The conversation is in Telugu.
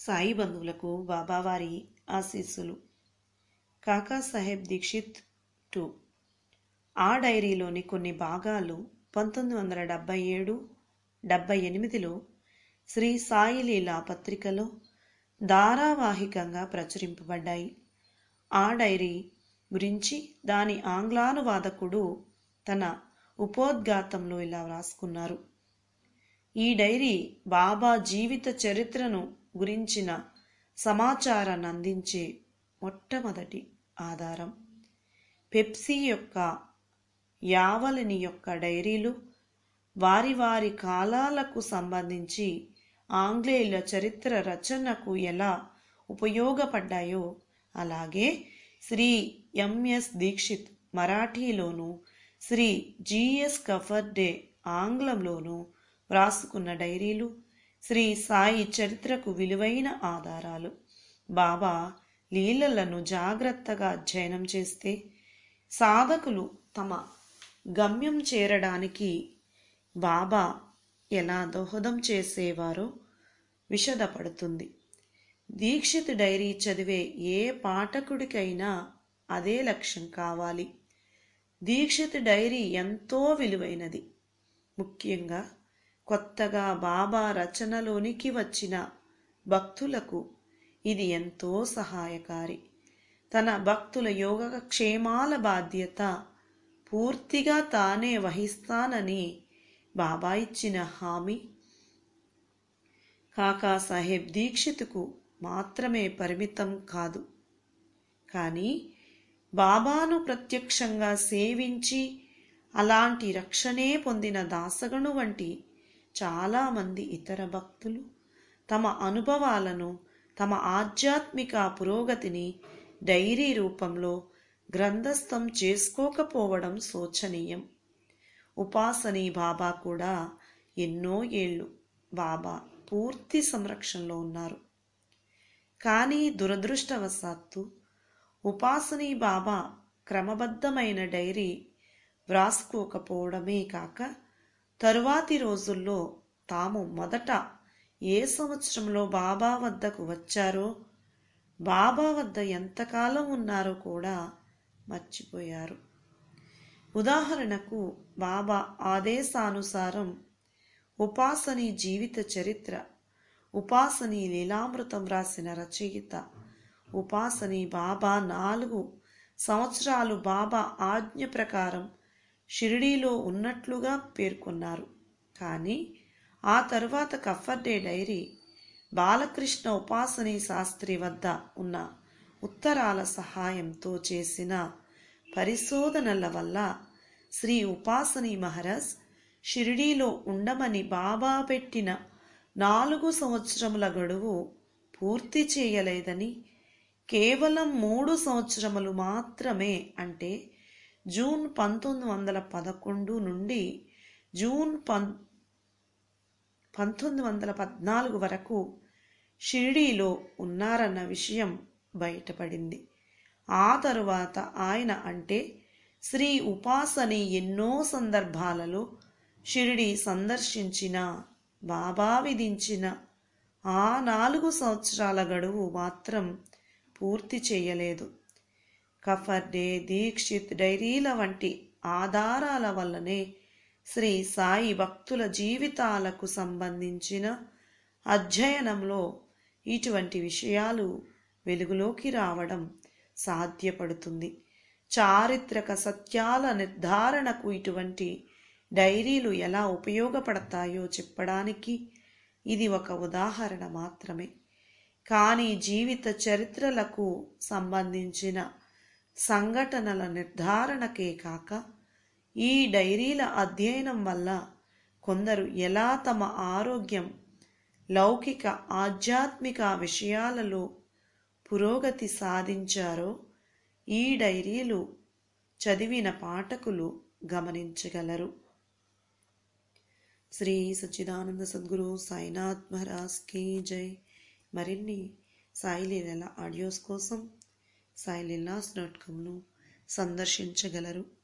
సాయి బంధువులకు బాబావారి ఆశీస్సులు కాకాసాహెబ్ దీక్షిత్ టూ ఆ డైరీలోని కొన్ని భాగాలు పంతొమ్మిది వందల డెబ్బై ఏడు డెబ్బై ఎనిమిదిలో శ్రీ సాయి లీలా పత్రికలో ధారావాహికంగా ప్రచురింపబడ్డాయి ఆ డైరీ గురించి దాని ఆంగ్లానువాదకుడు తన ఉపోద్ఘాతంలో ఇలా వ్రాసుకున్నారు ఈ డైరీ బాబా జీవిత చరిత్రను గురించిన సమాచారాన్ని అందించే మొట్టమొదటి ఆధారం పెప్సీ యొక్క యావలిని యొక్క డైరీలు వారి వారి కాలాలకు సంబంధించి ఆంగ్లేయుల చరిత్ర రచనకు ఎలా ఉపయోగపడ్డాయో అలాగే శ్రీ ఎంఎస్ దీక్షిత్ మరాఠీలోను శ్రీ జిఎస్ కఫర్డే ఆంగ్లంలోను వ్రాసుకున్న డైరీలు శ్రీ సాయి చరిత్రకు విలువైన ఆధారాలు బాబా లీలలను జాగ్రత్తగా అధ్యయనం చేస్తే సాధకులు తమ గమ్యం చేరడానికి బాబా ఎలా దోహదం చేసేవారో విషదపడుతుంది దీక్షిత్ డైరీ చదివే ఏ పాఠకుడికైనా అదే లక్ష్యం కావాలి దీక్షిత్ డైరీ ఎంతో విలువైనది ముఖ్యంగా కొత్తగా బాబా రచనలోనికి వచ్చిన భక్తులకు ఇది ఎంతో సహాయకారి తన భక్తుల యోగ క్షేమాల బాధ్యత పూర్తిగా తానే వహిస్తానని బాబా ఇచ్చిన హామీ కాకాసాహెబ్ దీక్షిత్కు మాత్రమే పరిమితం కాదు కానీ బాబాను ప్రత్యక్షంగా సేవించి అలాంటి రక్షణే పొందిన దాసగను వంటి చాలామంది ఇతర భక్తులు తమ అనుభవాలను తమ ఆధ్యాత్మిక పురోగతిని డైరీ రూపంలో గ్రంథస్థం చేసుకోకపోవడం శోచనీయం ఉపాసనీ బాబా కూడా ఎన్నో ఏళ్ళు బాబా పూర్తి సంరక్షణలో ఉన్నారు కానీ దురదృష్టవశాత్తు ఉపాసనీ బాబా క్రమబద్ధమైన డైరీ వ్రాసుకోకపోవడమే కాక తరువాతి రోజుల్లో తాము మొదట ఏ సంవత్సరంలో బాబా వద్దకు వచ్చారో బాబా వద్ద ఎంతకాలం ఉన్నారో కూడా మర్చిపోయారు ఉదాహరణకు బాబా ఆదేశానుసారం ఉపాసని జీవిత చరిత్ర ఉపాసని లీలామృతం రాసిన రచయిత ఉపాసని బాబా నాలుగు సంవత్సరాలు బాబా ఆజ్ఞ ప్రకారం షిరిడీలో ఉన్నట్లుగా పేర్కొన్నారు కానీ ఆ తరువాత కఫర్డే డైరీ బాలకృష్ణ ఉపాసని శాస్త్రి వద్ద ఉన్న ఉత్తరాల సహాయంతో చేసిన పరిశోధనల వల్ల శ్రీ ఉపాసని మహారాజ్ షిరిడీలో ఉండమని బాబా పెట్టిన నాలుగు సంవత్సరముల గడువు పూర్తి చేయలేదని కేవలం మూడు సంవత్సరములు మాత్రమే అంటే జూన్ పంతొమ్మిది వందల పదకొండు నుండి జూన్ పం పంతొమ్మిది వందల పద్నాలుగు వరకు షిరిడీలో ఉన్నారన్న విషయం బయటపడింది ఆ తరువాత ఆయన అంటే శ్రీ ఉపాసని ఎన్నో సందర్భాలలో షిరిడి సందర్శించిన బాబా విధించిన ఆ నాలుగు సంవత్సరాల గడువు మాత్రం పూర్తి చేయలేదు కఫర్డే దీక్షిత్ డైరీల వంటి ఆధారాల వల్లనే శ్రీ సాయి భక్తుల జీవితాలకు సంబంధించిన అధ్యయనంలో ఇటువంటి విషయాలు వెలుగులోకి రావడం సాధ్యపడుతుంది చారిత్రక సత్యాల నిర్ధారణకు ఇటువంటి డైరీలు ఎలా ఉపయోగపడతాయో చెప్పడానికి ఇది ఒక ఉదాహరణ మాత్రమే కానీ జీవిత చరిత్రలకు సంబంధించిన సంఘటనల నిర్ధారణకే కాక ఈ డైరీల అధ్యయనం వల్ల కొందరు ఎలా తమ ఆరోగ్యం లౌకిక ఆధ్యాత్మిక విషయాలలో పురోగతి సాధించారో ఈ డైరీలు చదివిన పాఠకులు గమనించగలరు శ్రీ సచ్చిదానంద సద్గురు సాయినాథ్ మహారాజ్ కీ జై మరిన్ని సాయిలీల ఆడియోస్ కోసం సాయిలీలాస్ డాట్ కామ్ను సందర్శించగలరు